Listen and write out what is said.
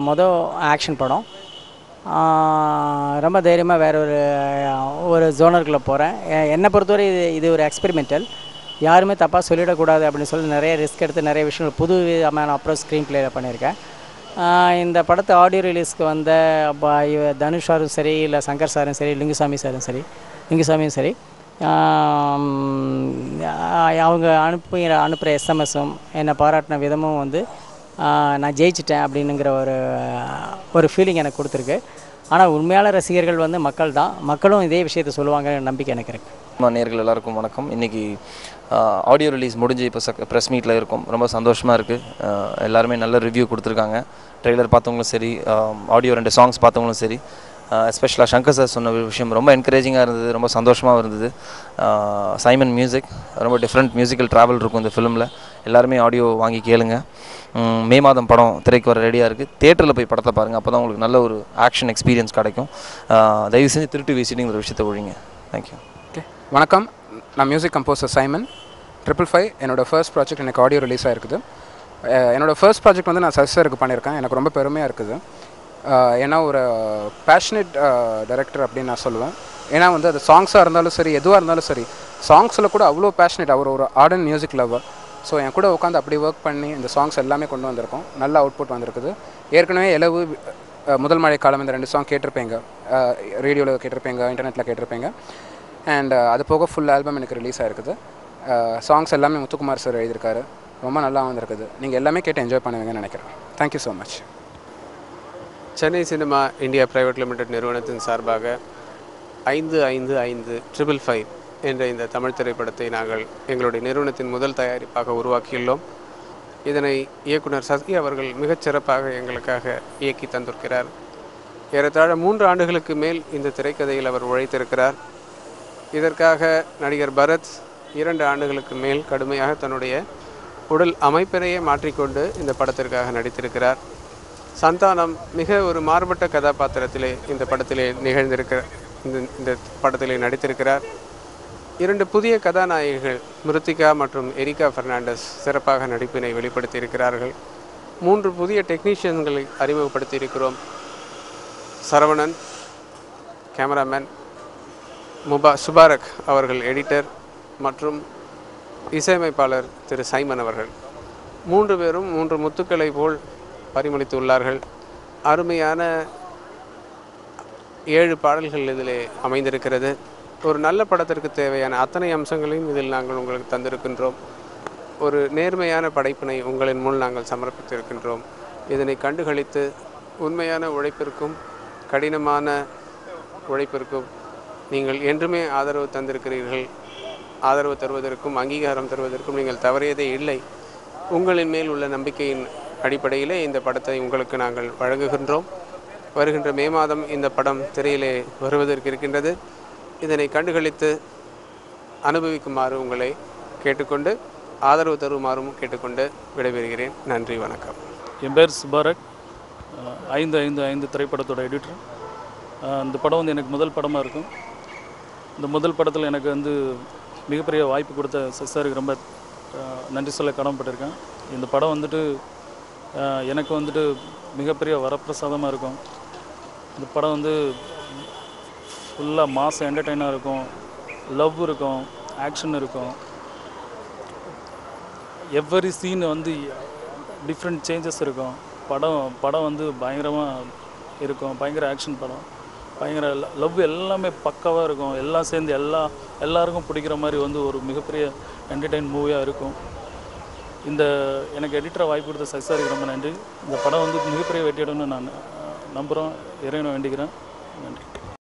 மொதல் ஆக்ஷன் படம் ஆஹ் ரொம்ப தைரியமாக வேற ஒரு ஒரு ஜோனருக்குள்ளே போகிறேன் என்னை பொறுத்தவரை இது இது ஒரு எக்ஸ்பெரிமெண்டல் யாருமே தப்பாக சொல்லிடக்கூடாது அப்படின்னு சொல்லி நிறைய ரிஸ்க் எடுத்து நிறைய விஷயங்கள் புது விதமான அப்ரோச் ஸ்க்ரீன் பிளேயில் பண்ணியிருக்கேன் ஆஹ் இந்த படத்தை ஆடியோ ரிலீஸ்க்கு வந்த அப்ப இவ தனுஷ் சாரும் சரி இல்லை சங்கர் சாரும் சரி லிங்குசாமி சாரும் சரி லிங்குசாமியும் சரி ஆம், ஆஹ் அவங்க அனுப்புகிற அனுப்புகிற எஸ்எம்எஸும் என்னை பாராட்டின விதமும் வந்து ஆஹ் நான் ஜெயிச்சிட்டேன் அப்படின்னுங்கிற ஒரு ஒரு ஃபீலிங் எனக்கு கொடுத்துருக்கு ஆனால் உண்மையான ரசிகர்கள் வந்து மக்கள் தான் மக்களும் இதே விஷயத்தை சொல்லுவாங்கன்னு நம்பிக்கை எனக்கு இருக்குது அம்மா நேர்கள் எல்லாருக்கும் வணக்கம் இன்றைக்கி ஆடியோ ரிலீஸ் முடிஞ்சு இப்போ சக் ப்ரெஸ் மீட்டில் இருக்கோம் ரொம்ப சந்தோஷமாக இருக்குது எல்லாருமே நல்ல ரிவ்யூ கொடுத்துருக்காங்க ட்ரெய்லர் பார்த்தவங்களும் சரி ஆடியோ ரெண்டு சாங்ஸ் பார்த்தவங்களும் சரி எஸ்பெஷலாக சங்கர் சார் சொன்ன ஒரு விஷயம் ரொம்ப என்கரேஜிங்காக இருந்தது ரொம்ப சந்தோஷமாக இருந்தது சைமன் மியூசிக் ரொம்ப டிஃப்ரெண்ட் மியூசிக்கல் ட்ராவல் இருக்கும் இந்த ஃபிலிமில் எல்லாருமே ஆடியோ வாங்கி கேளுங்க உம், மே மாதம் படம் திரைக்கு வர ரெடியாக இருக்குது தேட்டரில் போய் படத்தை பாருங்கள் அப்போ தான் உங்களுக்கு நல்ல ஒரு ஆக்ஷன் எக்ஸ்பீரியன்ஸ் கிடைக்கும் ஆஹ் தயவு செஞ்சு திருட்டு விசிட்டிங்கிற ஒரு விஷயத்தை ஒழிங்க தேங்க்யூ ஓகே வணக்கம் நான் music composer Simon triple five என்னோடய ஃபர்ஸ்ட் ப்ராஜெக்ட் எனக்கு ஆடியோ ரிலீஸ் ஆயிருக்குது அஹ் என்னோட ஃபர்ஸ்ட் ப்ராஜெக்ட் வந்து நான் சர்சருக்கு பண்ணியிருக்கேன் எனக்கு ரொம்ப பெருமையாக இருக்குது அஹ் ஏன்னா ஒரு பேஷனேட் டைரக்டர் அப்படின்னு நான் சொல்லுவேன் ஏன்னா வந்து அது சாங்ஸாக இருந்தாலும் சரி எதுவாக இருந்தாலும் சரி சாங்ஸில் கூட அவ்வளோ பேஷனேட் அவர் ஒரு ஆர்டன் மியூசிக் லவர் ஸோ என் கூட உட்காந்து அப்படி ஒர்க் பண்ணி இந்த சாங்ஸ் எல்லாமே கொண்டு வந்திருக்கோம் நல்ல அவுட்புட் வந்திருக்குது ஏற்கனவே இலவு அஹ் முதல் மழை காலம் இந்த ரெண்டு சாங் கேட்டிருப்பீங்க ரேடியோவில் கேட்டிருப்பீங்க இன்டர்நெட்டில் கேட்டிருப்பீங்க அண்ட் அது போக ஃபுல் ஆல்பம் எனக்கு ரிலீஸ் ஆயிருக்குது சாங்ஸ் எல்லாமே முத்துக்குமார் சார் எழுதியிருக்காரு ரொம்ப நல்லா வந்திருக்குது நீங்கள் எல்லாமே கேட்டு என்ஜாய் பண்ணுவீங்கன்னு நினைக்கிறேன் thank you so much Chennai cinema India private limited நிறுவனத்தின் சார்பாக ஐந்து ஐந்து ஐந்து ட்ரிபிள் ஃபைவ் என்ற இந்த தமிழ் திரைப்படத்தை நாங்கள் எங்களுடைய நிறுவனத்தின் முதல் தயாரிப்பாக உருவாக்கியுள்ளோம் இதனை இயக்குனர் சசி அவர்கள் மிகச் சிறப்பாக எங்களுக்காக இயக்கி தந்திருக்கிறார் ஏறத்தாழ மூன்று ஆண்டுகளுக்கு மேல் இந்த திரைக்கதையில் அவர் உழைத்திருக்கிறார் இதற்காக நடிகர் பரத் இரண்டு ஆண்டுகளுக்கு மேல் கடுமையாக தன்னுடைய உடல் அமைப்பினையே மாற்றிக்கொண்டு இந்த படத்திற்காக நடித்திருக்கிறார் சந்தானம் மிக ஒரு மாறுபட்ட கதாபாத்திரத்திலே இந்த படத்திலே நிகழ்ந்திருக்கிற இந்த இந்த படத்திலே நடித்திருக்கிறார் இரண்டு புதிய கதாநாயகிகள் மிருத்திகா மற்றும் எரிகா பெர்னாண்டஸ் சிறப்பாக நடிப்பினை வெளிப்படுத்தி இருக்கிறார்கள் மூன்று புதிய டெக்னீஷியன்களை அறிமுகப்படுத்தி இருக்கிறோம் சரவணன் கேமராமேன் முபா சுபாரக் அவர்கள் எடிட்டர் மற்றும் இசையமைப்பாளர் திரு சைமன் அவர்கள் மூன்று பேரும் மூன்று முத்துக்களை போல் பரிமளித்து உள்ளார்கள் அருமையான ஏழு பாடல்கள் இதில் அமைந்திருக்கிறது ஒரு நல்ல படத்திற்கு தேவையான அத்தனை அம்சங்களையும் இதில் நாங்கள் உங்களுக்கு தந்திருக்கின்றோம் ஒரு நேர்மையான படைப்பினை உங்களின் முன் நாங்கள் சமர்ப்பித்திருக்கின்றோம் இதனை கண்டுகளித்து உண்மையான உழைப்பிற்கும் கடினமான உழைப்பிற்கும் நீங்கள் என்றுமே ஆதரவு தந்திருக்கிறீர்கள் ஆதரவு தருவதற்கும் அங்கீகாரம் தருவதற்கும் நீங்கள் தவறியதே இல்லை உங்களின் மேல் உள்ள நம்பிக்கையின் அடிப்படையிலே இந்த படத்தை உங்களுக்கு நாங்கள் வழங்குகின்றோம் வருகின்ற மே மாதம் இந்த படம் திரையிலே வருவதற்கு இருக்கின்றது இதனை கண்டுகளித்து அனுபவிக்குமாறு உங்களை கேட்டுக்கொண்டு ஆதரவு தருமாறும் கேட்டுக்கொண்டு விடைபெறுகிறேன் நன்றி வணக்கம் என் பேர் சுபாரக் அஹ் ஐந்து ஐந்து ஐந்து திரைப்படத்தோட எடிட்டர் இந்த படம் வந்து எனக்கு முதல் படமாக இருக்கும் இந்த முதல் படத்தில் எனக்கு வந்து மிகப்பெரிய வாய்ப்பு கொடுத்த சசாருக்கு ரொம்ப அஹ், நன்றி சொல்ல கடமைப்பட்டிருக்கேன் இந்த படம் வந்துட்டு அஹ், எனக்கு வந்துட்டு மிகப்பெரிய வரப்பிரசாதமாக இருக்கும் இந்த படம் வந்து ஃபுல்லாக மாஸ் என்டர்டெயினாக இருக்கும் லவ் இருக்கும் ஆக்ஷன் இருக்கும் எவ்வரி சீன் வந்து டிஃப்ரெண்ட் சேஞ்சஸ் இருக்கும் படம் படம் வந்து பயங்கரமாக இருக்கும் பயங்கர ஆக்ஷன் படம் பயங்கர லவ் எல்லாமே பக்காவாக இருக்கும் எல்லாம் சேர்ந்து எல்லா எல்லாருக்கும் பிடிக்கிற மாதிரி வந்து ஒரு மிகப்பெரிய என்டர்டெயின் மூவியாக இருக்கும் இந்த எனக்கு எடிட்டரை வாய்ப்பு கொடுத்த சக்ஸாருக்கு ரொம்ப நன்றி இந்த படம் வந்து மிகப்பெரிய வெற்றியிடணும்னு நான் அஹ், நம்புகிறோம் இறைவனை வேண்டிக்கிறேன் நன்றி